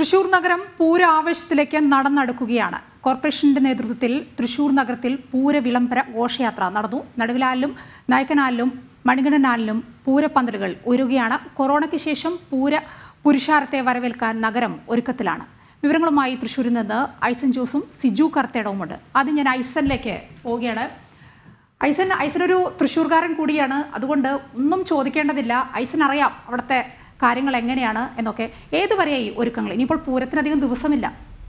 തൃശൂർ നഗരം പൂര ആവേശത്തിലേക്ക് നടന്നെടുക്കുകയാണ് കോർപ്പറേഷന്റെ നേതൃത്വത്തിൽ തൃശൂർ നഗരത്തിൽ പൂര വിളംബര ഘോഷയാത്ര നടന്നു നടുവിലാലിലും നായക്കനാലിലും മണികണ്ഠനാലിലും പൂരപ്പന്തലുകൾ ഉയരുകയാണ് കൊറോണയ്ക്ക് ശേഷം പൂര പുരുഷാരത്തെ വരവേൽക്കാൻ നഗരം ഒരുക്കത്തിലാണ് വിവരങ്ങളുമായി തൃശ്ശൂരിൽ നിന്ന് ഐസൻ ജോസും സിജു കർത്തേടവുമുണ്ട് ആദ്യം ഞാൻ ഐസനിലേക്ക് പോവുകയാണ് ഐസൻ ഐസൻ ഒരു തൃശ്ശൂർകാരൻ കൂടിയാണ് അതുകൊണ്ട് ഒന്നും ചോദിക്കേണ്ടതില്ല ഐസൻ അറിയാം അവിടുത്തെ കാര്യങ്ങൾ എങ്ങനെയാണ് എന്നൊക്കെ ഏതുവരെയായി ഒരുക്കങ്ങൾ ഇനിയിപ്പോൾ പൂരത്തിനധികം ദിവസമില്ല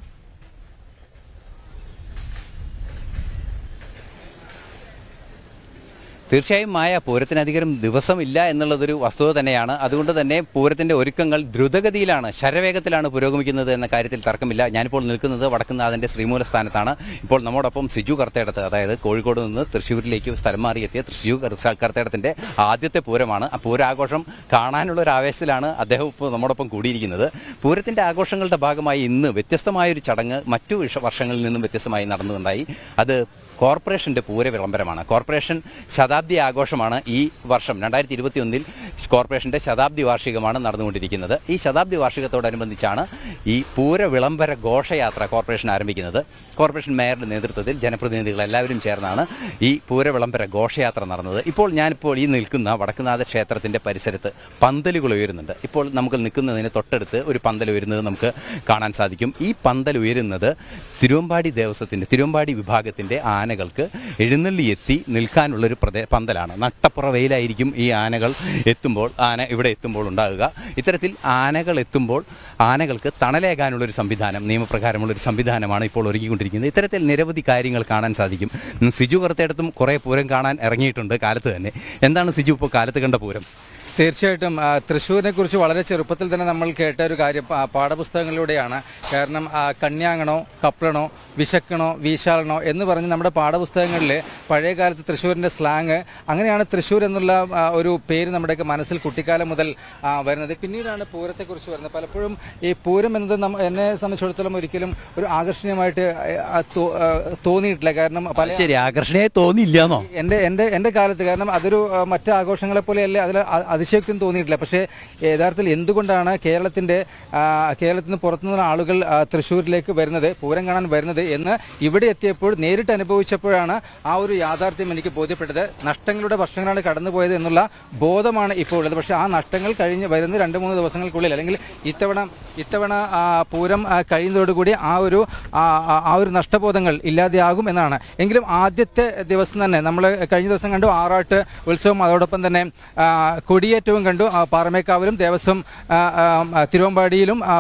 തീർച്ചയായും മായ പൂരത്തിനധികം ദിവസമില്ല എന്നുള്ളതൊരു വസ്തുത തന്നെയാണ് അതുകൊണ്ട് തന്നെ പൂരത്തിൻ്റെ ഒരുക്കങ്ങൾ ദ്രുതഗതിയിലാണ് ശരവേഗത്തിലാണ് പുരോഗമിക്കുന്നത് എന്ന കാര്യത്തിൽ തർക്കമില്ല ഞാനിപ്പോൾ നിൽക്കുന്നത് വടക്കുന്നാഥൻ്റെ ശ്രീമൂല സ്ഥാനത്താണ് ഇപ്പോൾ നമ്മോടൊപ്പം സിജു കർത്തേടത്ത് അതായത് കോഴിക്കോട് നിന്ന് തൃശ്ശൂരിലേക്ക് സ്ഥലം മാറിയെത്തിയ തൃശ്ശൂർ കർ- കർത്തേടത്തിൻ്റെ ആദ്യത്തെ പൂരമാണ് ആ പൂരാഘോഷം കാണാനുള്ള ഒരു ആവേശത്തിലാണ് അദ്ദേഹം ഇപ്പോൾ നമ്മോടൊപ്പം കൂടിയിരിക്കുന്നത് പൂരത്തിൻ്റെ ആഘോഷങ്ങളുടെ ഭാഗമായി ഇന്ന് വ്യത്യസ്തമായൊരു ചടങ്ങ് മറ്റു വിഷ- വർഷങ്ങളിൽ നിന്നും വ്യത്യസ്തമായി നടന്നുണ്ടായി അത് കോർപ്പറേഷൻ്റെ പൂര വിളംബരമാണ് കോർപ്പറേഷൻ ശതാബ്ദി ആഘോഷമാണ് ഈ വർഷം രണ്ടായിരത്തി ഇരുപത്തി ഒന്നിൽ കോർപ്പറേഷൻ്റെ ശതാബ്ദി വാർഷികമാണ് നടന്നുകൊണ്ടിരിക്കുന്നത് ഈ ശതാബ്ദി വാർഷികത്തോടനുബന്ധിച്ചാണ് ഈ പൂര വിളംബര ഘോഷയാത്ര കോർപ്പറേഷൻ ആരംഭിക്കുന്നത് കോർപ്പറേഷൻ മേയറുടെ നേതൃത്വത്തിൽ ജനപ്രതിനിധികൾ എല്ലാവരും ചേർന്നാണ് ഈ പൂര വിളംബര ഘോഷയാത്ര നടന്നത് ഇപ്പോൾ ഞാനിപ്പോൾ ഈ നിൽക്കുന്ന വടക്കുനാഥ ക്ഷേത്രത്തിൻ്റെ പരിസരത്ത് പന്തലുകൾ ഉയരുന്നുണ്ട് ഇപ്പോൾ നമുക്ക് നിൽക്കുന്നതിന് തൊട്ടടുത്ത് ഒരു പന്തൽ ഉയരുന്നത് നമുക്ക് കാണാൻ സാധിക്കും ഈ പന്തൽ ഉയരുന്നത് തിരുവമ്പാടി ദേവസ്വത്തിൻ്റെ തിരുവമ്പാടി വിഭാഗത്തിൻ്റെ ആനകൾക്ക് എഴുന്നള്ളി എത്തി നിൽക്കാനുള്ളൊരു പ്രദേ പന്തലാണ് നട്ടപ്പുറ വെയിലായിരിക്കും ഈ ആനകൾ എത്തുമ്പോൾ ആന ഇവിടെ എത്തുമ്പോൾ ഉണ്ടാകുക ഇത്തരത്തിൽ ആനകൾ എത്തുമ്പോൾ ആനകൾക്ക് തണലേകാനുള്ളൊരു സംവിധാനം നിയമപ്രകാരമുള്ളൊരു സംവിധാനമാണ് ഇപ്പോൾ ഒരുക്കിക്കൊണ്ടിരിക്കുന്നത് ഇത്തരത്തിൽ നിരവധി കാര്യങ്ങൾ കാണാൻ സാധിക്കും ഉം, സിജു പുറത്തെടുത്തും കുറേ പൂരം കാണാൻ ഇറങ്ങിയിട്ടുണ്ട് കാലത്ത് തന്നെ എന്താണ് സിജു ഇപ്പോൾ കാലത്ത് കണ്ട പൂരം തീർച്ചയായിട്ടും ആ, തൃശ്ശൂരിനെ കുറിച്ച് വളരെ ചെറുപ്പത്തിൽ തന്നെ നമ്മൾ കേട്ട ഒരു കാര്യം ആ, പാഠപുസ്തകങ്ങളിലൂടെയാണ് കാരണം ആ, കണ്യാങ്ങണോ കപ്ലണോ വിശക്കണോ വീശാളണോ എന്ന് പറഞ്ഞ് നമ്മുടെ പാഠപുസ്തകങ്ങളിൽ പഴയ കാലത്ത് തൃശ്ശൂരിൻ്റെ സ്ലാങ് അങ്ങനെയാണ് തൃശ്ശൂർ എന്നുള്ള ആ, ഒരു പേര് നമ്മുടെയൊക്കെ മനസ്സിൽ കുട്ടിക്കാലം മുതൽ ആ, വരുന്നത് പിന്നീടാണ് പൂരത്തെക്കുറിച്ച് വരുന്നത് പലപ്പോഴും ഈ പൂരം എന്നത് നമ്മ എന്നെ സംബന്ധിച്ചിടത്തോളം ഒരിക്കലും ഒരു ആകർഷണീയമായിട്ട് ആ, തോ- ആ, തോന്നിയിട്ടില്ല കാരണം പല ശരി ആകർഷണീയ തോന്നിയില്ലാന്നോ എൻ്റെ എൻ്റെ എൻ്റെ കാലത്ത് കാരണം അതൊരു ആ, മറ്റ് ആഘോഷങ്ങളെ പോലെയല്ല അതിൽ അ- അതിശയോക്തിയും തോന്നിയിട്ടില്ല പക്ഷേ യഥാർത്ഥത്തിൽ എന്തുകൊണ്ടാണ് കേരളത്തിൻ്റെ ആ, കേരളത്തിൽ നിന്ന് പുറത്തുനിന്നുള്ള ആളുകൾ ആ, തൃശ്ശൂരിലേക്ക് വരുന്നത് പൂരം കാണാൻ വരുന്നത് എന്ന് ഇവിടെ എത്തിയപ്പോൾ നേരിട്ട് അനുഭവിച്ചപ്പോഴാണ് ആ ഒരു യാഥാർത്ഥ്യം എനിക്ക് ബോധ്യപ്പെട്ടത് നഷ്ടങ്ങളുടെ വർഷങ്ങളാണ് കടന്നുപോയത് എന്നുള്ള ബോധമാണ് ഇപ്പോൾ ഉള്ളത് പക്ഷേ ആ നഷ്ടങ്ങൾ കഴിഞ്ഞ് വരുന്ന രണ്ട് മൂന്ന് ദിവസങ്ങൾക്കുള്ളിൽ അല്ലെങ്കിൽ ഇത്തവണ ഇത്തവണ ആ, പൂരം ആ, കഴിയുന്നതോടുകൂടി ആ ഒരു ആ, ആ- ആ ഒരു നഷ്ടബോധങ്ങൾ ഇല്ലാതെയാകും എന്നാണ് എങ്കിലും ആദ്യത്തെ ദിവസം തന്നെ നമ്മൾ കഴിഞ്ഞ ദിവസം കണ്ടു ആറാട്ട് ഉത്സവം അതോടൊപ്പം തന്നെ ആ, കൊടിയേറ്റവും കണ്ടു ആ, പാറമേക്കാവിലും ദേവസ്വം ആ, ആ, തിരുവമ്പാടിയിലും ആ,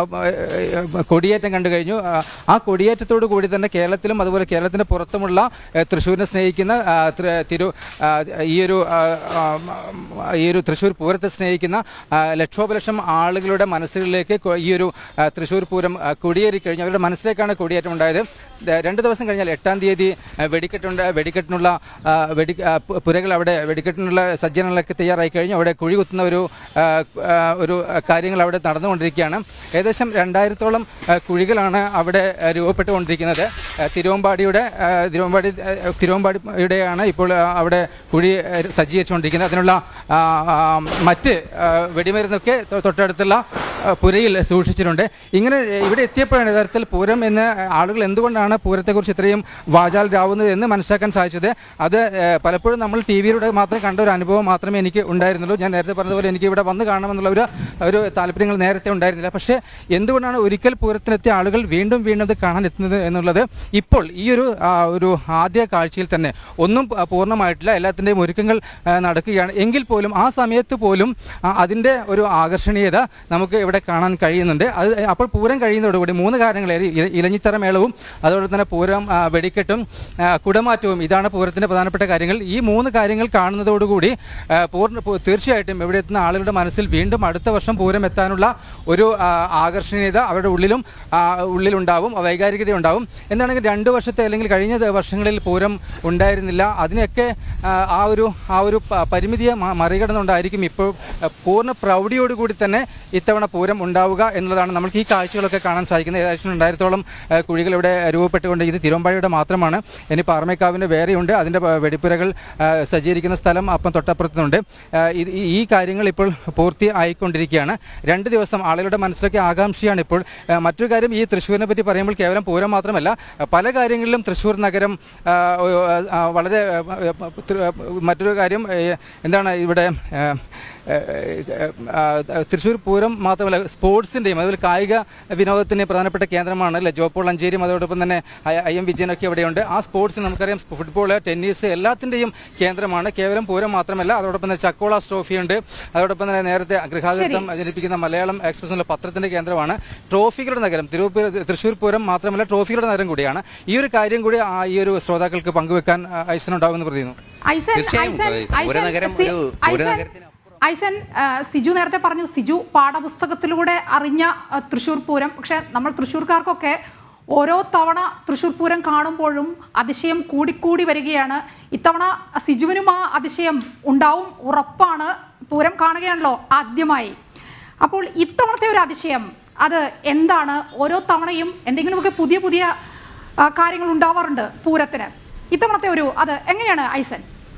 ആ, കൊടിയേറ്റം കണ്ടു കഴിഞ്ഞു ആ, ആ കൊടിയേറ്റത്തോടു കൂടി തന്നെ കേരളത്തിലും അതുപോലെ കേരളത്തിൻ്റെ പുറത്തുമുള്ള ആ, തൃശ്ശൂരിനെ സ്നേഹിക്കുന്ന ആ, ത്രി- തിരു ആ, ഈ ഒരു ആ, ആ, ഈ ഒരു തൃശ്ശൂർ പൂരത്തെ സ്നേഹിക്കുന്ന ആ, ലക്ഷോപലക്ഷം ആളുകളുടെ മനസ്സുകളിലേക്ക് കൊ- ഈ ഒരു ആ, തൃശ്ശൂർ പൂരം ആ, കുടിയേറി കഴിഞ്ഞു അവരുടെ മനസ്സിലേക്കാണ് കുടിയേറ്റം ഉണ്ടായത് ദ- രണ്ട് ദിവസം കഴിഞ്ഞാൽ എട്ടാം തീയതി ആ, വെടിക്കെട്ടുണ്ട് വെടിക്കെട്ടിനുള്ള ആ, വെടി ആ, പു- പുരകൾ അവിടെ വെടിക്കെട്ടിനുള്ള സജ്ജനങ്ങളൊക്കെ തയ്യാറായി കഴിഞ്ഞു അവിടെ കുഴി കുത്തുന്ന ഒരു ആ, ആ, ഒരു ആ, കാര്യങ്ങൾ അവിടെ നടന്നുകൊണ്ടിരിക്കുകയാണ് ഏകദേശം രണ്ടായിരത്തോളം ആ, കുഴികളാണ് അവിടെ ആ, രൂപപ്പെട്ടുകൊണ്ടിരിക്കുന്നത് ആ, തിരുവമ്പാടിയുടെ ആ, തിരുവമ്പാടി ആ, തിരുവമ്പാടിയുടെയാണ് ഇപ്പോൾ ആ, അവിടെ കുഴി ആ, സജ്ജീകരിച്ചുകൊണ്ടിരിക്കുന്നത് അതിനുള്ള ആ, ആ, മറ്റ് ആ, വെടിമരുന്നൊക്കെ തൊ- തൊട്ടടുത്തുള്ള ആ, പുരയിൽ സൂക്ഷിച്ചിട്ടുണ്ട് ഇങ്ങനെ ഏ, ഇവിടെ എത്തിയപ്പോഴാണ് യഥാർത്ഥത്തിൽ പൂരം എന്ന് ആളുകൾ എന്തുകൊണ്ടാണ് പൂരത്തെക്കുറിച്ച് ഇത്രയും വാചാലരാവുന്നത് എന്ന് മനസ്സിലാക്കാൻ സാധിച്ചത് അത് ഏ, പലപ്പോഴും നമ്മൾ ടി വിയിലൂടെ മാത്രം കണ്ട ഒരു അനുഭവം മാത്രമേ എനിക്ക് ഉണ്ടായിരുന്നുള്ളൂ ഞാൻ നേരത്തെ പറഞ്ഞതുപോലെ എനിക്ക് ഇവിടെ വന്ന് കാണണമെന്നുള്ള ഒരു ഒരു താല്പര്യങ്ങൾ നേരത്തെ ഉണ്ടായിരുന്നില്ല പക്ഷേ എന്തുകൊണ്ടാണ് ഒരിക്കൽ പൂരത്തിനെത്തിയ ആളുകൾ വീണ്ടും വീണ്ടും അത് കാണാൻ എത്തുന്നത് എന്നുള്ളത് ഇപ്പോൾ ഈ ഒരു ആ, ഒരു ആദ്യ കാഴ്ചയിൽ തന്നെ ഒന്നും പ- പൂർണ്ണമായിട്ടില്ല എല്ലാത്തിൻ്റെയും ഒരുക്കങ്ങൾ ആ, നടക്കുകയാണ് എങ്കിൽ പോലും ആ സമയത്ത് പോലും ആ, അതിൻ്റെ ഒരു ആകർഷണീയത നമുക്ക് ഇവിടെ കാണാൻ കഴിയുന്നുണ്ട് അത് അപ്പോൾ പൂരം കഴിയുന്നതോടുകൂടി മൂന്ന് കാര്യങ്ങളായി ഇല- ഇലഞ്ഞിത്തറ മേളവും അതോടൊപ്പം തന്നെ പൂരം ആ, വെടിക്കെട്ടും ആ, കുടമാറ്റവും ഇതാണ് പൂരത്തിൻ്റെ പ്രധാനപ്പെട്ട കാര്യങ്ങൾ ഈ മൂന്ന് കാര്യങ്ങൾ കാണുന്നതോടുകൂടി ആ, പൂർണ്ണ പൂ- തീർച്ചയായിട്ടും ഇവിടെ എത്തുന്ന ആളുകളുടെ മനസ്സിൽ വീണ്ടും അടുത്ത വർഷം പൂരം എത്താനുള്ള ഒരു ആ, ആകർഷണീയത അവരുടെ ഉള്ളിലും ആ, ഉള്ളിലുണ്ടാവും വൈകാരികത ഉണ്ടാവും എന്താണെങ്കിൽ രണ്ട് വർഷത്തെ അല്ലെങ്കിൽ കഴിഞ്ഞ ദ- വർഷങ്ങളിൽ പൂരം ഉണ്ടായ ഉണ്ടായിരുന്നില്ല അതിനെയൊക്കെ ആ, ആ ഒരു ആ ഒരു പ- പരിമിതിയെ മ- മറികടന്നുകൊണ്ടായിരിക്കും ഇപ്പോൾ ആ, പൂർണ്ണ പ്രൗഢിയോടുകൂടി തന്നെ ഇത്തവണ പൂരം ഉണ്ടാവുക എന്നുള്ളതാണ് നമുക്ക് ഈ കാഴ്ചകളൊക്കെ കാണാൻ സാധിക്കുന്നത് ഏകദേശം രണ്ടായിരത്തോളം ആ, കുഴികൾ ഇവിടെ രൂപപ്പെട്ടുകൊണ്ട് ഇത് തിരുവമ്പാടിയുടെ മാത്രമാണ് ഇനി പാറമേക്കാവിൻ്റെ വേറെയുണ്ട് അതിൻ്റെ പ- വെടിപ്പുരകൾ ആ, സജ്ജീകരിക്കുന്ന സ്ഥലം അപ്പം തൊട്ടപ്പുറത്തുണ്ട് ആ, ഇത് ഈ- ഈ കാര്യങ്ങൾ ഇപ്പോൾ പൂർത്തി ആയിക്കൊണ്ടിരിക്കുകയാണ് രണ്ട് ദിവസം ആളുകളുടെ മനസ്സിലൊക്കെ ആകാംക്ഷയാണ് ഇപ്പോൾ ആ, മറ്റൊരു കാര്യം ഈ തൃശ്ശൂരിനെ പറ്റി പറയുമ്പോൾ കേവലം പൂരം മാത്രമല്ല ആ, പല കാര്യങ്ങളിലും തൃശ്ശൂർ നഗരം ആ, ഒ- ആ, വളരെ ആ, ആ, തൃ- ആ, മറ്റൊരു കാര്യം ഏ, എന്താണ് ഇവിടെ ആ, ആ, ആ, തൃശ്ശൂർ പൂരം മാത്രമല്ല സ്പോർട്സിൻ്റെയും അതുപോലെ കായിക വിനോദത്തിൻ്റെയും പ്രധാനപ്പെട്ട കേന്ദ്രമാണ് അല്ലേ ജോപ്പോൾ അഞ്ചേരിയും അതോടൊപ്പം തന്നെ ഐ- ഐ എം വിജയനൊക്കെ ഇവിടെയുണ്ട് ആ സ്പോർട്സിന് നമുക്കറിയാം ഫുട്ബോൾ ടെന്നീസ് എല്ലാത്തിൻ്റെയും കേന്ദ്രമാണ് കേവലം പൂരം മാത്രമല്ല അതോടൊപ്പം തന്നെ ചക്കോള ട്രോഫി ഉണ്ട് അതോടൊപ്പം തന്നെ നേരത്തെ ഗൃഹാതിഥ്യം ജനിപ്പിക്കുന്ന മലയാളം എക്സ്പ്രസ് എന്നുള്ള പത്രത്തിൻ്റെ കേന്ദ്രമാണ് ട്രോഫികളുടെ നഗരം തിരുവപ്പൂർ തൃശ്ശൂർ പൂരം മാത്രമല്ല ട്രോഫികളുടെ നഗരം കൂടിയാണ് ഈ ഒരു കാര്യം കൂടി ആ ഈ ഒരു ശ്രോതാക്കൾക്ക് പങ്കുവെക്കാൻ ഐസനുണ്ടാവുമെന്ന് പ്രതിയുന്നു ഐസൻ തീർച്ചയായും, ഐസൻ ഐസൻ പൂരനഗരം സി- ഒരു ഐസൻ പൂരനഗരത്തിന് ഐസൻ ആ, സിജു നേരത്തെ പറഞ്ഞു സിജു പാഠപുസ്തകത്തിലൂടെ അറിഞ്ഞ ആ, തൃശ്ശൂർ പൂരം പക്ഷെ നമ്മൾ തൃശ്ശൂർക്കാർക്കൊക്കെ ഓരോ തവണ തൃശ്ശൂർ പൂരം കാണുമ്പോഴും അതിശയം കൂടിക്കൂടി വരികയാണ് ഇത്തവണ സിജുവിനും ആ അതിശയം ഉണ്ടാവും ഉറപ്പാണ് പൂരം കാണുകയാണല്ലോ ആദ്യമായി അപ്പോൾ ഇത്തവണത്തെ ഒരു അതിശയം അത് എന്താണ് ഓരോ തവണയും എന്തെങ്കിലുമൊക്കെ പുതിയ പുതിയ ആ, കാര്യങ്ങൾ ഉണ്ടാവാറുണ്ട് പൂരത്തിന് ഇത്തവണത്തെ ഒരു അത് എങ്ങനെയാണ് ഐസൻ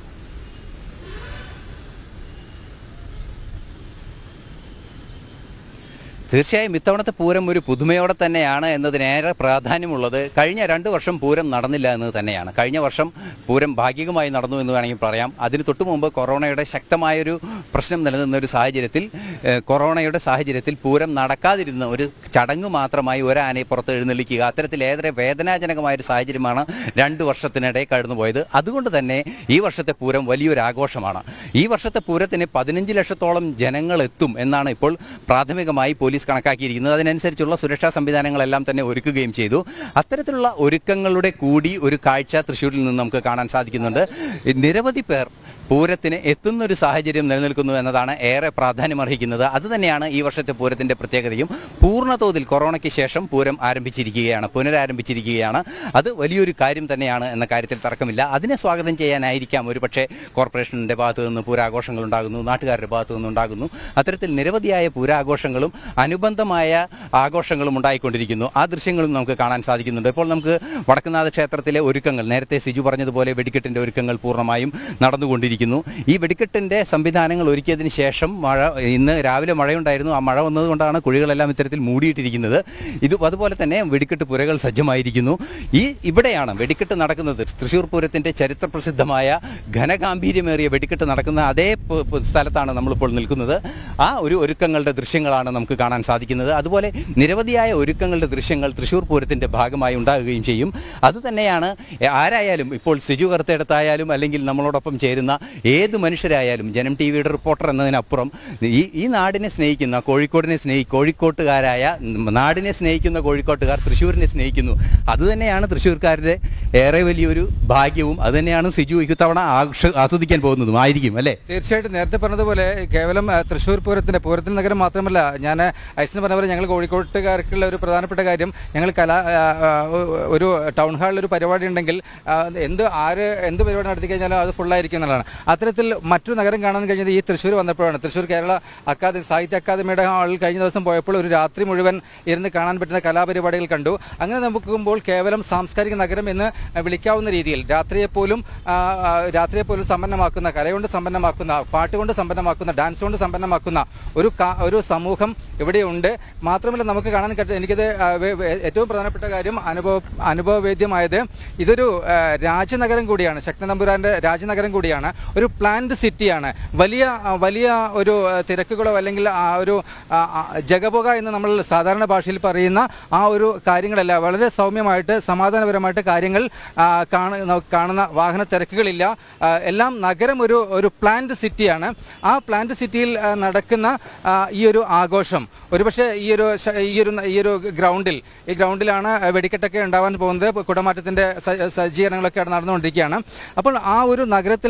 തീർച്ചയായും ഇത്തവണത്തെ പൂരം ഒരു പുതുമയോടെ തന്നെയാണ് എന്നതിനേറെ പ്രാധാന്യമുള്ളത് കഴിഞ്ഞ രണ്ട് വർഷം പൂരം നടന്നില്ല എന്ന് തന്നെയാണ് കഴിഞ്ഞ വർഷം പൂരം ഭാഗികമായി നടന്നു എന്ന് വേണമെങ്കിൽ പറയാം അതിന് തൊട്ടു മുമ്പ് കൊറോണയുടെ ശക്തമായൊരു പ്രശ്നം നിലനിന്ന ഒരു സാഹചര്യത്തിൽ ഏഹ്, കൊറോണയുടെ സാഹചര്യത്തിൽ പൂരം നടക്കാതിരുന്ന ഒരു ചടങ്ങ് മാത്രമായി ഒരാനയെ പുറത്ത് എഴുന്നള്ളിക്കുക അത്തരത്തിലേറെ വേദനാജനകമായ ഒരു സാഹചര്യമാണ് രണ്ട് വർഷത്തിനിടെ കടന്നുപോയത് അതുകൊണ്ട് തന്നെ ഈ വർഷത്തെ പൂരം വലിയൊരു ആഘോഷമാണ് ഈ വർഷത്തെ പൂരത്തിന് പതിനഞ്ച് ലക്ഷത്തോളം ജനങ്ങൾ എത്തും എന്നാണ് ഇപ്പോൾ പ്രാഥമികമായി പോലീസ് കണക്കാക്കിയിരിക്കുന്നത് അതിനനുസരിച്ചുള്ള സുരക്ഷാ സംവിധാനങ്ങളെല്ലാം തന്നെ ഒരുക്കുകയും ചെയ്തു അത്തരത്തിലുള്ള ഒരുക്കങ്ങളുടെ കൂടി ഒരു കാഴ്ച തൃശ്ശൂരിൽ നിന്ന് നമുക്ക് കാണാൻ സാധിക്കുന്നുണ്ട് നിരവധി പേർ പൂരത്തിന് എത്തുന്ന ഒരു സാഹചര്യം നിലനിൽക്കുന്നു എന്നതാണ് ഏറെ പ്രാധാന്യമർഹിക്കുന്നത് അതുതന്നെയാണ് ഈ വർഷത്തെ പൂരത്തിൻ്റെ പ്രത്യേകതയും പൂർണ്ണതോതിൽ കൊറോണയ്ക്ക് ശേഷം പൂരം ആരംഭിച്ചിരിക്കുകയാണ് പുനരാരംഭിച്ചിരിക്കുകയാണ് അത് വലിയൊരു കാര്യം തന്നെയാണ് എന്ന കാര്യത്തിൽ തർക്കമില്ല അതിനെ സ്വാഗതം ചെയ്യാനായിരിക്കാം ഒരു പക്ഷേ കോർപ്പറേഷൻ്റെ ഭാഗത്തു നിന്ന് പൂരാഘോഷങ്ങൾ ഉണ്ടാകുന്നു നാട്ടുകാരുടെ ഭാഗത്തു നിന്നുണ്ടാകുന്നു അത്തരത്തിൽ നിരവധിയായ പൂരാഘോഷങ്ങളും അനുബന്ധമായ ആഘോഷങ്ങളും ഉണ്ടായിക്കൊണ്ടിരിക്കുന്നു ആ ദൃശ്യങ്ങളും നമുക്ക് കാണാൻ സാധിക്കുന്നുണ്ട് ഇപ്പോൾ നമുക്ക് വടക്കുന്നാഥ ക്ഷേത്രത്തിലെ ഒരുക്കങ്ങൾ നേരത്തെ സിജു പറഞ്ഞതുപോലെ വെടിക്കെട്ടിൻ്റെ ഒരുക്കങ്ങൾ പൂർണ്ണമായും നടന്നുകൊണ്ടിരിക്കുന്നു ഈ വെടിക്കെട്ടിൻ്റെ സംവിധാനങ്ങൾ ഒരുക്കിയതിന് ശേഷം മഴ ഇന്ന് രാവിലെ മഴയുണ്ടായിരുന്നു ആ മഴ വന്നതുകൊണ്ടാണ് കുഴികളെല്ലാം ഇത്തരത്തിൽ മൂടിയിട്ടിരിക്കുന്നത് ഇത് അതുപോലെ തന്നെ വെടിക്കെട്ട് പുരകൾ സജ്ജമായിരിക്കുന്നു ഈ ഇവിടെയാണ് വെടിക്കെട്ട് നടക്കുന്നത് തൃശ്ശൂർ പൂരത്തിൻ്റെ ചരിത്രപ്രസിദ്ധമായ ഘനഗാംഭീര്യമേറിയ വെടിക്കെട്ട് നടക്കുന്ന അതേ പ- പ- സ്ഥലത്താണ് നമ്മളിപ്പോൾ നിൽക്കുന്നത് ആ ഒരു ഒരുക്കങ്ങളുടെ ദൃശ്യങ്ങളാണ് നമുക്ക് കാണാൻ സാധിക്കുന്നത് അതുപോലെ നിരവധിയായ ഒരുക്കങ്ങളുടെ ദൃശ്യങ്ങൾ തൃശ്ശൂർ പൂരത്തിൻ്റെ ഭാഗമായി ഉണ്ടാകുകയും ചെയ്യും അതുതന്നെയാണ് എ- ആരായാലും ഇപ്പോൾ സിജു കറുത്തെടുത്തായാലും അല്ലെങ്കിൽ നമ്മളോടൊപ്പം ചേരുന്ന ഏത് മനുഷ്യരായാലും ജനം ടി വിയുടെ റിപ്പോർട്ടർ എന്നതിനപ്പുറം ഈ ഈ നാടിനെ സ്നേഹിക്കുന്ന കോഴിക്കോടിനെ സ്നേഹി കോഴിക്കോട്ടുകാരായ നാടിനെ സ്നേഹിക്കുന്ന കോഴിക്കോട്ടുകാർ തൃശ്ശൂരിനെ സ്നേഹിക്കുന്നു അതുതന്നെയാണ് തൃശ്ശൂർക്കാരുടെ ഏറെ വലിയൊരു ഭാഗ്യവും അതുതന്നെയാണ് സിജു ഇത്തവണ ആഘോഷ ആസ്വദിക്കാൻ പോകുന്നതും ആയിരിക്കും അല്ലേ തീർച്ചയായിട്ടും നേരത്തെ പറഞ്ഞതുപോലെ കേവലം ആ, തൃശ്ശൂർ പൂരത്തിൻ്റെ പൂരത്തിന് നഗരം മാത്രമല്ല ഞാൻ ഐസിന് പറഞ്ഞ പോലെ ഞങ്ങൾ കോഴിക്കോട്ടുകാർക്കുള്ള ഒരു പ്രധാനപ്പെട്ട കാര്യം ഞങ്ങൾ കലാ ആ, ആ, ഒരു ടൗൺ ഹാളിൽ ഒരു പരിപാടി ഉണ്ടെങ്കിൽ ആ, എന്ത് ആര് എന്ത് പരിപാടി നടത്തി കഴിഞ്ഞാലും അത് ഫുള്ളായിരിക്കും എന്നുള്ളതാണ് അത്തരത്തിൽ മറ്റൊരു നഗരം കാണാൻ കഴിഞ്ഞത് ഈ തൃശ്ശൂർ വന്നപ്പോഴാണ് തൃശ്ശൂർ കേരള അക്കാദമി സാഹിത്യ അക്കാദമിയുടെ ഹാളിൽ കഴിഞ്ഞ ദിവസം പോയപ്പോൾ ഒരു രാത്രി മുഴുവൻ ഇരുന്ന് കാണാൻ പറ്റുന്ന കലാപരിപാടികൾ കണ്ടു അങ്ങനെ നോക്കുമ്പോൾ കേവലം സാംസ്കാരിക നഗരം എന്ന് വിളിക്കാവുന്ന രീതിയിൽ രാത്രിയെപ്പോലും ആ, ആ, രാത്രിയെപ്പോലും സമ്പന്നമാക്കുന്ന കലകൊണ്ട് സമ്പന്നമാക്കുന്ന പാട്ടുകൊണ്ട് സമ്പന്നമാക്കുന്ന ഡാൻസ് കൊണ്ട് സമ്പന്നമാക്കുന്ന ഒരു കാ- ഒരു സമൂഹം ഇവിടെയുണ്ട് മാത്രമല്ല നമുക്ക് കാണാൻ കഴി എനിക്കത് ആ, വേ- വേ- ഏറ്റവും പ്രധാനപ്പെട്ട കാര്യം അനുഭവ അനുഭവവേദ്യമായത് ഇതൊരു ആ, രാജനഗരം കൂടിയാണ് ശക്തനമ്പുരാൻ്റെ രാജനഗരം കൂടിയാണ് ഒരു പ്ലാന്റ് സിറ്റിയാണ് വലിയ ആ, വലിയ ഒരു ആ, തിരക്കുകളോ അല്ലെങ്കിൽ ആ ഒരു ആ, ആ, ജഗപുക എന്ന് നമ്മൾ സാധാരണ ഭാഷയിൽ പറയുന്ന ആ ഒരു കാര്യങ്ങളല്ല വളരെ സൗമ്യമായിട്ട് സമാധാനപരമായിട്ട് കാര്യങ്ങൾ ആ, കാണ- ന- കാണുന്ന വാഹന തിരക്കുകളില്ല ആ, എല്ലാം നഗരം ഒരു ഒരു പ്ലാന്റ് സിറ്റിയാണ് ആ പ്ലാന്റ് സിറ്റിയിൽ ആ, നടക്കുന്ന ആ, ഈ ഒരു ആഘോഷം ഒരുപക്ഷെ ഈ ഒരു ശ- ഈ ഒരു ന- ഈ ഒരു ഗ്രൗണ്ടിൽ ഈ ഗ്രൗണ്ടിലാണ് വെടിക്കെട്ടൊക്കെ ഉണ്ടാവാൻ പോകുന്നത് കുടമാറ്റത്തിൻ്റെ സ- സജ്ജീകരണങ്ങളൊക്കെ അവിടെ നടന്നുകൊണ്ടിരിക്കുകയാണ് അപ്പോൾ ആ ഒരു നഗരത്തിൽ തന്നെ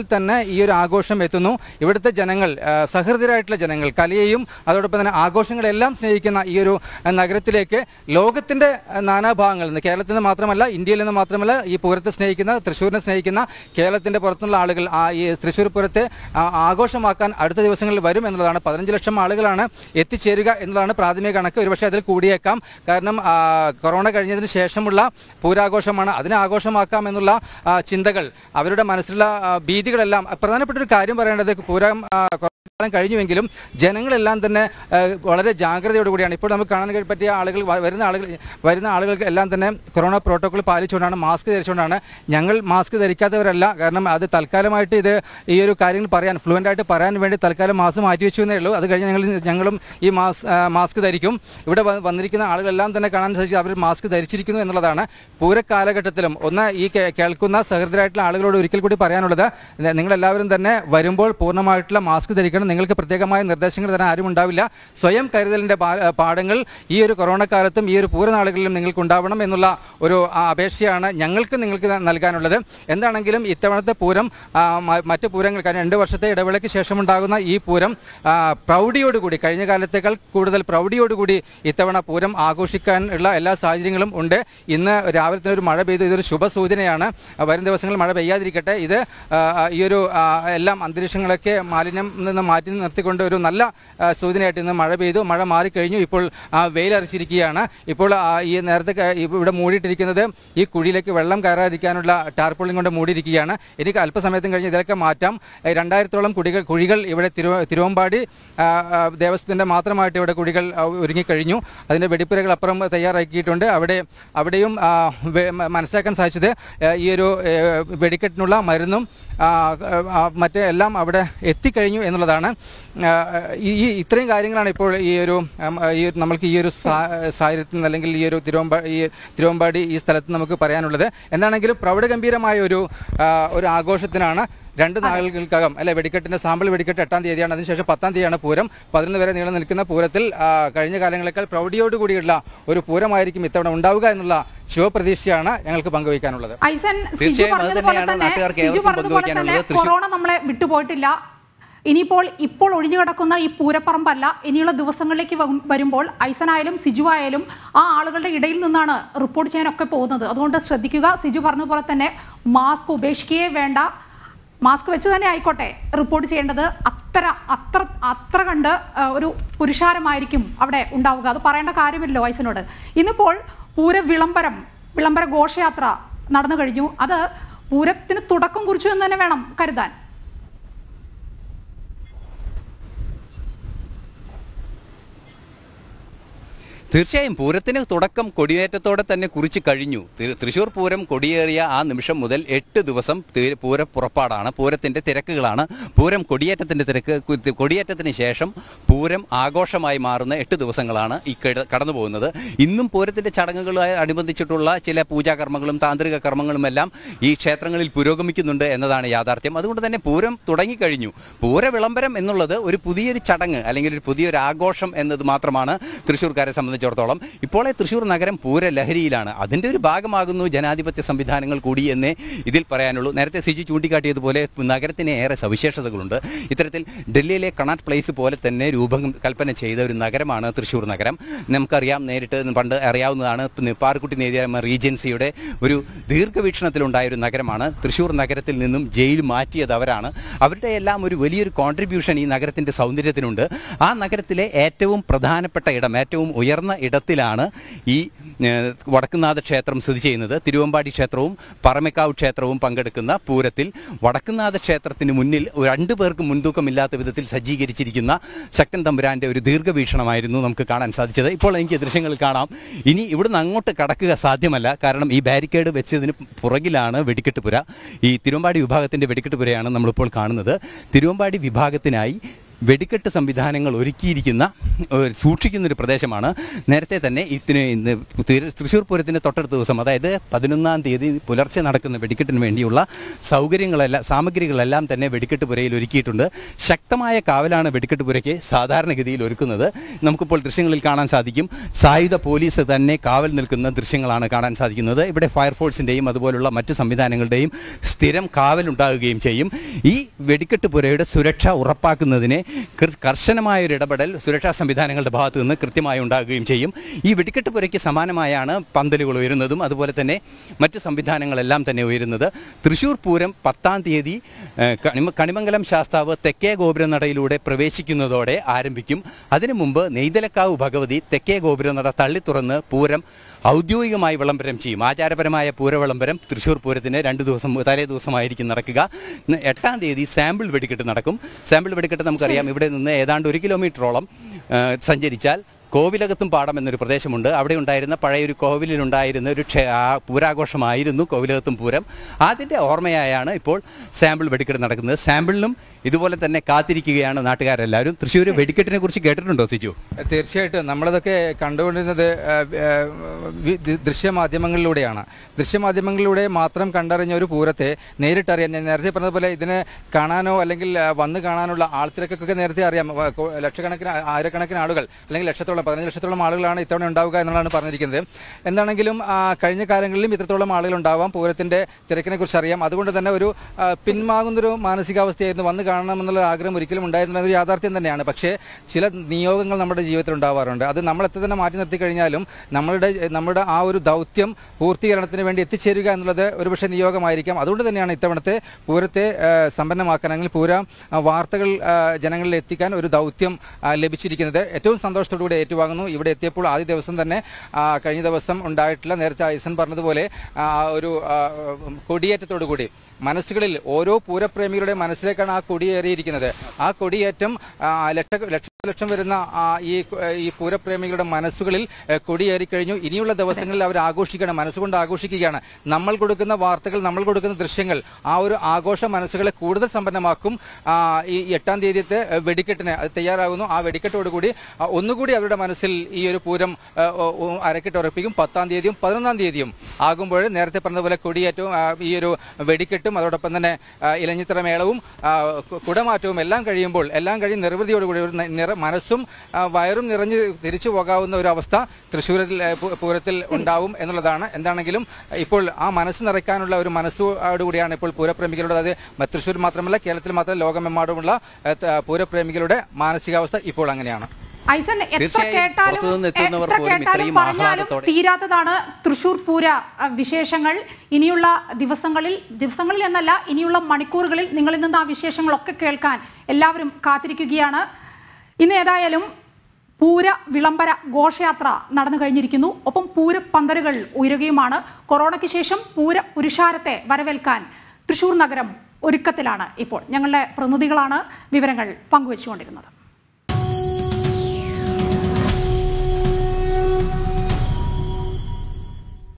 ഈ ഒരു ആഘോഷം എത്തുന്നു ഇവിടുത്തെ ജനങ്ങൾ ആ, സഹൃദയരായിട്ടുള്ള ജനങ്ങൾ കലയെയും അതോടൊപ്പം തന്നെ ആഘോഷങ്ങളെല്ലാം സ്നേഹിക്കുന്ന ഈ ഒരു ആ, നഗരത്തിലേക്ക് ലോകത്തിൻ്റെ ആ, നാനാഭാഗങ്ങളിൽ നിന്ന് കേരളത്തിൽ നിന്ന് മാത്രമല്ല ഇന്ത്യയിൽ നിന്ന് മാത്രമല്ല ഈ പൂരത്തെ സ്നേഹിക്കുന്ന തൃശ്ശൂരിനെ സ്നേഹിക്കുന്ന കേരളത്തിൻ്റെ പുറത്തുനിന്നുള്ള ആളുകൾ ആ ഈ തൃശ്ശൂർ പൂരത്തെ ആ, ആഘോഷമാക്കാൻ അടുത്ത ദിവസങ്ങളിൽ വരും എന്നുള്ളതാണ് പതിനഞ്ച് ലക്ഷം ആളുകളാണ് എത്തിച്ചേരുക എന്നുള്ളതാണ് പ്രാഥമിക കണക്ക് ഒരുപക്ഷെ അതിൽ കൂടിയേക്കാം കാരണം ആ, കൊറോണ കഴിഞ്ഞതിന് ശേഷമുള്ള പൂരാഘോഷമാണ് അതിനെ ആഘോഷമാക്കാം എന്നുള്ള ആ, ചിന്തകൾ അവരുടെ മനസ്സിലുള്ള ആ, ഭീതികളെല്ലാം പ്രധാനപ്പെട്ട ഒരു കാര്യം പറയേണ്ടത് പൂരം ആ, കുറേ കാലം കഴിഞ്ഞുവെങ്കിലും ജനങ്ങളെല്ലാം തന്നെ ആ, വളരെ ജാഗ്രതയോട് കൂടിയാണ് ഇപ്പോൾ നമുക്ക് കാണാൻ കഴി- പറ്റിയ ആളുകൾ വ- വരുന്ന ആളുകൾ വരുന്ന ആളുകൾക്ക് എല്ലാം തന്നെ കൊറോണ പ്രോട്ടോകോൾ പാലിച്ചുകൊണ്ടാണ് മാസ്ക് ധരിച്ചുകൊണ്ടാണ് ഞങ്ങൾ മാസ്ക് ധരിക്കാത്തവരല്ല കാരണം അത് തൽക്കാലമായിട്ട് ഇത് ഈ ഒരു കാര്യങ്ങൾ പറയാൻ ഫ്ലുവൻ്റ് ആയിട്ട് പറയാൻ വേണ്ടി തൽക്കാലം മാസ്ക് മാറ്റി വെച്ചു എന്നേ ഉള്ളൂ അത് കഴിഞ്ഞ് ഞങ്ങൾ ഞങ്ങളും ഈ മാസ് ആ, മാസ്ക് ധരിക്കും ഇവിടെ വ- വന്നിരിക്കുന്ന ആളുകളെല്ലാം തന്നെ കാണാൻ സാധിച്ചു അവർ മാസ്ക് ധരിച്ചിരിക്കുന്നു എന്നുള്ളതാണ് പൂരക്കാലഘട്ടത്തിലും ഒന്ന് ഈ കേ- കേൾക്കുന്ന സഹൃദരായിട്ടുള്ള ആളുകളോട് ഒരിക്കൽ കൂടി പറയാനുള്ളത് ന- നിങ്ങളെല്ലാവരും തന്നെ വരുമ്പോൾ പൂർണ്ണമായിട്ടുള്ള മാസ്ക് ധരിക്കണം നിങ്ങൾക്ക് പ്രത്യേകമായ നിർദ്ദേശങ്ങൾ തരാൻ ആരും ഉണ്ടാവില്ല സ്വയം കരുതലിൻ്റെ പാ- പാഠങ്ങൾ ഈ ഒരു കൊറോണ കാലത്തും ഈ ഒരു പൂരനാളുകളിലും നിങ്ങൾക്ക് ഉണ്ടാവണം എന്നുള്ള ഒരു ആ, അപേക്ഷയാണ് ഞങ്ങൾക്ക് നിങ്ങൾക്ക് നൽകാനുള്ളത് എന്താണെങ്കിലും ഇത്തവണത്തെ പൂരം ആ, മ- മറ്റ് പൂരങ്ങൾ കാരണം രണ്ട് വർഷത്തെ ഇടവേളയ്ക്ക് ശേഷമുണ്ടാകുന്ന ഈ പൂരം ആ, പ്രൗഢിയോടുകൂടി കഴിഞ്ഞ കാലത്തേക്കാൾ കൂടുതൽ പ്രൗഢിയോടുകൂടി ഇത്തവണ പൂരം ആഘോഷിക്കാൻ ഉള്ള എല്ലാ സാഹചര്യങ്ങളും ഉണ്ട് ഇന്ന് രാവിലെ തന്നെ ഒരു മഴ പെയ്തു ഇതൊരു ശുഭസൂചനയാണ് ആ, വരും ദിവസങ്ങളിൽ മഴ പെയ്യാതിരിക്കട്ടെ ഇത് ആ, ആ, ഈ ഒരു ആ, എല്ലാം അന്തരീക്ഷങ്ങളൊക്കെ മാലിന്യം നിന്ന് മാറ്റി നിർത്തിക്കൊണ്ട് ഒരു നല്ല ആ, സൂചനയായിട്ട് ഇന്ന് മഴ പെയ്തു മഴ മാറിക്കഴിഞ്ഞു ഇപ്പോൾ ആ, വെയിലറിച്ചിരിക്കുകയാണ് ഇപ്പോൾ ആ, ഈ നേരത്തെ ക- ഇവിടെ മൂടിയിട്ടിരിക്കുന്നത് ഈ കുഴിയിലേക്ക് വെള്ളം കയറാതിരിക്കാനുള്ള ടാർപോളിൻ കൊണ്ട് മൂടിയിരിക്കുകയാണ് എനിക്ക് അല്പസമയത്തും കഴിഞ്ഞ് ഇതിലൊക്കെ മാറ്റാം ഏ, രണ്ടായിരത്തോളം കുടികൾ കുഴികൾ ഇവിടെ തിരുവ തിരുവമ്പാടി ആ, ആ, ദേവസ്വത്തിൻ്റെ മാത്രമായിട്ട് ഇവിടെ കുഴികൾ ആ, ഒരുങ്ങിക്കഴിഞ്ഞു അതിൻ്റെ വെടിപ്പുരകൾ അപ്പുറം തയ്യാറാക്കിയിട്ടുണ്ട് അവിടെ അവിടെയും ആ, വെ- മ- മനസ്സിലാക്കാൻ സാധിച്ചത് ഏ, ഈ ഒരു ഏ, വെടിക്കെട്ടിനുള്ള മരുന്നും ആ, ആ, മറ്റേ എല്ലാം അവിടെ എത്തിക്കഴിഞ്ഞു എന്നുള്ളതാണ് ആ, ഈ ഈ ഇത്രയും കാര്യങ്ങളാണ് ഇപ്പോൾ ഈ ഒരു ഉം, ഈ ഒരു നമ്മൾക്ക് ഈ ഒരു സാ- സാഹചര്യത്തിൽ നിന്ന് അല്ലെങ്കിൽ ഈ ഒരു തിരുവമ്പാ ഈ തിരുവമ്പാടി ഈ സ്ഥലത്ത് നമുക്ക് പറയാനുള്ളത് എന്താണെങ്കിലും പ്രൗഢഗംഭീരമായ ഒരു ആ, ഒരു ആഘോഷത്തിനാണ് രണ്ട് നാളുകൾക്കകം അല്ലെ വെടിക്കെട്ടിന്റെ സാമ്പിൾ വെടിക്കെട്ട് എട്ടാം തീയതിയാണ് അതിനുശേഷം പത്താം തീയതിയാണ് പൂരം പതിനൊന്ന് വരെ നീളം നിൽക്കുന്ന പൂരത്തിൽ ആ, കഴിഞ്ഞ കാലങ്ങളെക്കാൾ പ്രൗഢിയോടുകൂടിയുള്ള ഒരു പൂരമായിരിക്കും ഇത്തവണ ഉണ്ടാവുക എന്നുള്ള ശുഭപ്രതീക്ഷയാണ് ഞങ്ങൾക്ക് പങ്കുവയ്ക്കാനുള്ളത് ഐസൻ സിജു തീർച്ചയായും അത് പറഞ്ഞതുപോലെ തന്നെയാണ് തന്നെ നാട്ടുകാർക്ക് സിജു ഏവർക്കും പറഞ്ഞതുപോലെ തന്നെ പങ്കുവയ്ക്കാനുള്ളത്. തൃശ്ശൂർ- കൊറോണ നമ്മളെ വിട്ടുപോയിട്ടില്ല ഇനിയിപ്പോൾ ഇപ്പോൾ ഒഴിഞ്ഞു കിടക്കുന്ന ഈ പൂരപ്പറമ്പല്ല ഇനിയുള്ള ദിവസങ്ങളിലേക്ക് വ- വരുമ്പോൾ ഐസനായാലും സിജു ആയാലും ആ ആളുകളുടെ ഇടയിൽ നിന്നാണ് റിപ്പോർട്ട് ചെയ്യാനൊക്കെ പോകുന്നത് അതുകൊണ്ട് ശ്രദ്ധിക്കുക സിജു പറഞ്ഞതുപോലെ തന്നെ മാസ്ക് ഉപേക്ഷിക്കുകയേ വേണ്ട മാസ്ക് വെച്ച് തന്നെ ആയിക്കോട്ടെ റിപ്പോർട്ട് ചെയ്യേണ്ടത് അത്ര അത്ര അത്ര കണ്ട് ആ, ഒരു പുരുഷാരമായിരിക്കും അവിടെ ഉണ്ടാവുക അത് പറയേണ്ട കാര്യമില്ലല്ലോ ഐസനോട് ഇന്നിപ്പോൾ പൂര വിളംബരം വിളംബര ഘോഷയാത്ര നടന്നു കഴിഞ്ഞു അത് പൂരത്തിന് തുടക്കം കുറിച്ചു എന്ന് തന്നെ വേണം കരുതാൻ തീർച്ചയായും പൂരത്തിന് തുടക്കം കൊടിയേറ്റത്തോടെ തന്നെ കുറിച്ച് കഴിഞ്ഞു തി- തൃശ്ശൂർ പൂരം കൊടിയേറിയ ആ നിമിഷം മുതൽ എട്ട് ദിവസം തി- പൂര പുറപ്പാടാണ് പൂരത്തിൻ്റെ തിരക്കുകളാണ് പൂരം കൊടിയേറ്റത്തിൻ്റെ തിരക്ക് കു- തി- കൊടിയേറ്റത്തിന് ശേഷം പൂരം ആഘോഷമായി മാറുന്ന എട്ട് ദിവസങ്ങളാണ് ഈ കട- കടന്നു പോകുന്നത് ഇന്നും പൂരത്തിൻ്റെ ചടങ്ങുകളുമായി അനുബന്ധിച്ചിട്ടുള്ള ചില പൂജാകർമ്മങ്ങളും താന്ത്രിക കർമ്മങ്ങളുമെല്ലാം ഈ ക്ഷേത്രങ്ങളിൽ പുരോഗമിക്കുന്നുണ്ട് എന്നതാണ് യാഥാർത്ഥ്യം അതുകൊണ്ട് തന്നെ പൂരം തുടങ്ങിക്കഴിഞ്ഞു പൂര വിളംബരം എന്നുള്ളത് ഒരു പുതിയൊരു ചടങ്ങ് അല്ലെങ്കിൽ ഒരു പുതിയൊരു ആഘോഷം എന്നത് മാത്രമാണ് തൃശ്ശൂർക്കാരെ സംബന്ധിച്ചിടത്തോളം ഇപ്പോളെ തൃശ്ശൂർ നഗരം പൂര ലഹരിയിലാണ് അതിൻ്റെ ഒരു ഭാഗമാകുന്നു ജനാധിപത്യ സംവിധാനങ്ങൾ കൂടി എന്നേ ഇതിൽ പറയാനുള്ളൂ നേരത്തെ സിജി ചൂണ്ടിക്കാട്ടിയതുപോലെ നഗരത്തിന് ഏറെ സവിശേഷതകളുണ്ട് ഇത്തരത്തിൽ ഡൽഹിയിലെ കണാട്ട് പ്ലേസ് പോലെ തന്നെ രൂപം കൽപ്പന ചെയ്ത ഒരു നഗരമാണ് തൃശ്ശൂർ നഗരം നമുക്കറിയാം നേരിട്ട് പണ്ട് അറിയാവുന്നതാണ് പാർക്കുട്ടി നേരിയ റീജൻസിയുടെ ഒരു ദീർഘവീക്ഷണത്തിലുണ്ടായ ഒരു നഗരമാണ് തൃശ്ശൂർ നഗരത്തിൽ നിന്നും ജയിൽ മാറ്റിയത് അവരാണ് അവരുടെ എല്ലാം ഒരു വലിയൊരു കോൺട്രിബ്യൂഷൻ ഈ നഗരത്തിൻ്റെ സൗന്ദര്യത്തിനുണ്ട് ആ നഗരത്തിലെ ഏറ്റവും പ്രധാനപ്പെട്ട ഇടം ഏറ്റവും ഉയർന്ന ഇടത്തിലാണ് ഈ ഏഹ്, വടക്കുന്നാഥ ക്ഷേത്രം സ്ഥിതി ചെയ്യുന്നത് തിരുവമ്പാടി ക്ഷേത്രവും പറമേക്കാവ് ക്ഷേത്രവും പങ്കെടുക്കുന്ന പൂരത്തിൽ വടക്കുന്നാഥ ക്ഷേത്രത്തിന് മുന്നിൽ രണ്ടു പേർക്ക് മുൻതൂക്കമില്ലാത്ത വിധത്തിൽ സജ്ജീകരിച്ചിരിക്കുന്ന ശക്തൻ തമ്പുരാൻ്റെ ഒരു ദീർഘവീക്ഷണമായിരുന്നു നമുക്ക് കാണാൻ സാധിച്ചത് ഇപ്പോൾ എനിക്ക് ദൃശ്യങ്ങൾ കാണാം ഇനി ഇവിടുന്ന് അങ്ങോട്ട് കടക്കുക സാധ്യമല്ല കാരണം ഈ ബാരിക്കേഡ് വെച്ചതിന് പുറകിലാണ് വെടിക്കെട്ടുപുര ഈ തിരുവമ്പാടി വിഭാഗത്തിൻ്റെ വെടിക്കെട്ടുപുരയാണ് നമ്മളിപ്പോൾ കാണുന്നത് തിരുവമ്പാടി വിഭാഗത്തിനായി വെടിക്കെട്ട് സംവിധാനങ്ങൾ ഒരുക്കിയിരിക്കുന്ന ഒരു സൂക്ഷിക്കുന്ന ഒരു പ്രദേശമാണ് നേരത്തെ തന്നെ ഇതിന് ഇന്ന് തിരു- തൃശ്ശൂർ പൂരത്തിൻ്റെ തൊട്ടടുത്ത ദിവസം അതായത് പതിനൊന്നാം തീയതി പുലർച്ചെ നടക്കുന്ന വെടിക്കെട്ടിന് വേണ്ടിയുള്ള സൗകര്യങ്ങളെല്ലാം സാമഗ്രികളെല്ലാം തന്നെ വെടിക്കെട്ട് പുരയിൽ ഒരുക്കിയിട്ടുണ്ട് ശക്തമായ കാവലാണ് വെടിക്കെട്ട് പുരയ്ക്ക് സാധാരണഗതിയിൽ ഒരുക്കുന്നത് നമുക്കിപ്പോൾ ദൃശ്യങ്ങളിൽ കാണാൻ സാധിക്കും സായുധ പോലീസ് തന്നെ കാവൽ നിൽക്കുന്ന ദൃശ്യങ്ങളാണ് കാണാൻ സാധിക്കുന്നത് ഇവിടെ ഫയർഫോഴ്സിൻ്റെയും അതുപോലുള്ള മറ്റ് സംവിധാനങ്ങളുടെയും സ്ഥിരം കാവലുണ്ടാകുകയും ചെയ്യും ഈ വെടിക്കെട്ട് പുരയുടെ സുരക്ഷ ഉറപ്പാക്കുന്നതിന് കൃ- കർശനമായ ഒരു ഇടപെടൽ സുരക്ഷാ സംവിധാനങ്ങളുടെ ഭാഗത്തു നിന്ന് കൃത്യമായി ഉണ്ടാകുകയും ചെയ്യും ഈ വെടിക്കെട്ട് പുരയ്ക്ക് സമാനമായാണ് പന്തലുകൾ ഉയരുന്നതും അതുപോലെ തന്നെ മറ്റ് സംവിധാനങ്ങളെല്ലാം തന്നെ ഉയരുന്നത് തൃശ്ശൂർ പൂരം പത്താം തീയതി ഏഹ്, കണിമ കണിമംഗലം ശാസ്താവ് തെക്കേ ഗോപുരനടയിലൂടെ പ്രവേശിക്കുന്നതോടെ ആരംഭിക്കും അതിനു മുമ്പ് നെയ്തലക്കാവ് ഭഗവതി തെക്കേ ഗോപുരനട തള്ളി തുറന്ന് പൂരം ഔദ്യോഗികമായി വിളംബരം ചെയ്യും ആചാരപരമായ പൂര വിളംബരം തൃശ്ശൂർ പൂരത്തിന് രണ്ട് ദിവസം തലേ ദിവസമായിരിക്കും നടക്കുക ഇന്ന് എട്ടാം തീയതി സാമ്പിൾ വെടിക്കെട്ട് നടക്കും സാമ്പിൾ വെടിക്കെട്ട് നമുക്കറിയാം ഇവിടെ നിന്ന് ഏതാണ്ട് ഒരു കിലോമീറ്ററോളം ആ, സഞ്ചരിച്ചാൽ കോവിലകത്തും പാടം എന്നൊരു പ്രദേശമുണ്ട് അവിടെ ഉണ്ടായിരുന്ന പഴയൊരു കോവിലിലുണ്ടായിരുന്ന ഒരു ക്ഷേ ആ പൂരാഘോഷമായിരുന്നു കോവിലകത്തും പൂരം അതിൻ്റെ ഓർമ്മയായാണ് ഇപ്പോൾ സാമ്പിൾ വെടിക്കെട്ട് നടക്കുന്നത് സാമ്പിളിനും ഇതുപോലെ തന്നെ കാത്തിരിക്കുകയാണ് നാട്ടുകാരെല്ലാവരും തൃശ്ശൂർ വെടിക്കെട്ടിനെ കുറിച്ച് കേട്ടിട്ടുണ്ടോ സിജു തീർച്ചയായിട്ടും നമ്മളതൊക്കെ കണ്ടുകൊണ്ടിരുന്നത് ആ, ആ, വി- ദൃ- ദൃശ്യമാധ്യമങ്ങളിലൂടെയാണ് ദൃശ്യമാധ്യമങ്ങളിലൂടെ മാത്രം കണ്ടറിഞ്ഞ ഒരു പൂരത്തെ നേരിട്ടറിയാൻ ഞാൻ നേരത്തെ പറഞ്ഞതുപോലെ ഇതിനെ കാണാനോ അല്ലെങ്കിൽ ആ, വന്ന് കാണാനുള്ള ആൾത്തിരക്കൊക്കെ നേരത്തെ അറിയാം വ- കൊ- ലക്ഷക്കണക്കിന് ആ- ആയിരക്കണക്കിന് ആളുകൾ അല്ലെങ്കിൽ ലക്ഷത്തോളം പതിനഞ്ച് ലക്ഷത്തോളം ആളുകളാണ് ഇത്തവണ ഉണ്ടാവുക എന്നുള്ളതാണ് പറഞ്ഞിരിക്കുന്നത് എന്താണെങ്കിലും ആ, കഴിഞ്ഞ കാലങ്ങളിലും ഇത്രത്തോളം ആളുകൾ ഉണ്ടാവാം പൂരത്തിൻ്റെ തിരക്കിനെ കുറിച്ച് അറിയാം അതുകൊണ്ട് തന്നെ ഒരു ആ, പിന്മാകുന്നൊരു മാനസികാവസ്ഥയായിരുന്നു വന്ന് കാണണമെന്നുള്ള ആഗ്രഹം ഒരിക്കലും ഉണ്ടായിരുന്നില്ല അതൊരു യാഥാർത്ഥ്യം തന്നെയാണ് പക്ഷേ ചില നിയോഗങ്ങൾ നമ്മുടെ ജീവിതത്തിൽ ഉണ്ടാവാറുണ്ട് അത് നമ്മൾ എത്ര തന്നെ മാറ്റി നിർത്തി കഴിഞ്ഞാലും നമ്മളുടെ നമ്മുടെ ആ ഒരു ദൗത്യം പൂർത്തീകരണത്തിന് വേണ്ടി എത്തിച്ചേരുക എന്നുള്ളത് ഒരുപക്ഷെ നിയോഗമായിരിക്കാം അതുകൊണ്ട് തന്നെയാണ് ഇത്തവണത്തെ പൂരത്തെ ആ, സമ്പന്നമാക്കാൻ അല്ലെങ്കിൽ പൂര ആ, വാർത്തകൾ ആ, ജനങ്ങളിൽ എത്തിക്കാൻ ഒരു ദൗത്യം ആ, ലഭിച്ചിരിക്കുന്നത് ഏറ്റവും സന്തോഷത്തോടുകൂടി ഏറ്റുവാങ്ങുന്നു ഇവിടെ എത്തിയപ്പോൾ ആദ്യ ദിവസം തന്നെ ആ, കഴിഞ്ഞ ദിവസം ഉണ്ടായിട്ടുള്ള നേരത്തെ ഐസൻ പറഞ്ഞതുപോലെ ആ, ഒരു ആ, കൊടിയേറ്റത്തോടു കൂടി മനസ്സുകളിൽ ഓരോ പൂരപ്രേമികളുടെ മനസ്സിലേക്കാണ് ആ കൊടിയേറിയിരിക്കുന്നത് ആ കൊടിയേറ്റം ആ, ലക്ഷ ലക്ഷം ലക്ഷം വരുന്ന ആ, ഈ ഈ പൂരപ്രേമികളുടെ മനസ്സുകളിൽ ഏ, കൊടിയേറി കഴിഞ്ഞു ഇനിയുള്ള ദിവസങ്ങളിൽ അവർ ആഘോഷിക്കണം മനസ്സുകൊണ്ട് ആഘോഷിക്കുകയാണ് നമ്മൾ കൊടുക്കുന്ന വാർത്തകൾ നമ്മൾ കൊടുക്കുന്ന ദൃശ്യങ്ങൾ ആ ഒരു ആഘോഷ മനസ്സുകളെ കൂടുതൽ സമ്പന്നമാക്കും ആ, ഈ എട്ടാം തീയതിയത്തെ ഏ, വെടിക്കെട്ടിന് അത് തയ്യാറാകുന്നു ആ വെടിക്കെട്ടോടുകൂടി ആ, ഒന്നുകൂടി അവരുടെ മനസ്സിൽ ഈ ഒരു പൂരം ഏ, ഓ, ഓ, അരക്കെട്ട് ഉറപ്പിക്കും പത്താം തീയതിയും പതിനൊന്നാം തീയതിയും ആകുമ്പോൾ നേരത്തെ പറഞ്ഞതുപോലെ കൊടിയേറ്റവും ആ, ഈ ഒരു വെടിക്കെട്ടും അതോടൊപ്പം തന്നെ ആ, ഇലഞ്ഞിത്തറ മേളവും ആ, കു- കുടമാറ്റവും എല്ലാം കഴിയുമ്പോൾ എല്ലാം കഴിഞ്ഞ് നിർവൃതിയോടുകൂടി ഒരു നി- നിറ മനസ്സും ആ, വയറും നിറഞ്ഞ് തിരിച്ചു പോകാവുന്ന ഒരു അവസ്ഥ തൃശ്ശൂരിൽ ഏ, പൂ- പൂരത്തിൽ ഉണ്ടാവും എന്നുള്ളതാണ് എന്താണെങ്കിലും ഇപ്പോൾ ആ മനസ്സ് നിറയ്ക്കാനുള്ള ഒരു മനസ്സോടുകൂടിയാണ് ഇപ്പോൾ പൂരപ്രേമികളുടെ അത് മ- തൃശ്ശൂർ മാത്രമല്ല കേരളത്തിൽ മാത്രമല്ല ലോകമെമ്പാടുമുള്ള ഏ, ത- പൂരപ്രേമികളുടെ മാനസികാവസ്ഥ ഇപ്പോൾ അങ്ങനെയാണ് ഐസൻ എത്ര തീർച്ചയായും കേട്ടാലും പുറത്തുനിന്ന് എത്തുന്നവർ എത്ര പോലും കേട്ടാലും ഇത്രയും പറഞ്ഞാലും ആഹ്ലാദത്തോടെ- തീരാത്തതാണ് തൃശൂർ പൂര അഹ്, വിശേഷങ്ങൾ ഇനിയുള്ള ദിവസങ്ങളിൽ ദിവസങ്ങളിൽ എന്നല്ല ഇനിയുള്ള മണിക്കൂറുകളിൽ നിങ്ങളിൽ നിന്ന് ആ വിശേഷങ്ങളൊക്കെ കേൾക്കാൻ എല്ലാവരും കാത്തിരിക്കുകയാണ് ഇന്ന് ഏതായാലും പൂര വിളംബര ഘോഷയാത്ര നടന്നു കഴിഞ്ഞിരിക്കുന്നു ഒപ്പം പൂരപ്പന്തലുകൾ ഉയരുകയുമാണ് കൊറോണയ്ക്ക് ശേഷം പൂര പുരുഷാരത്തെ വരവേൽക്കാൻ തൃശൂർ നഗരം ഒരുക്കത്തിലാണ് ഇപ്പോൾ ഞങ്ങളുടെ പ്രതിനിധികളാണ് വിവരങ്ങൾ പങ്കുവച്ചുകൊണ്ടിരുന്നത്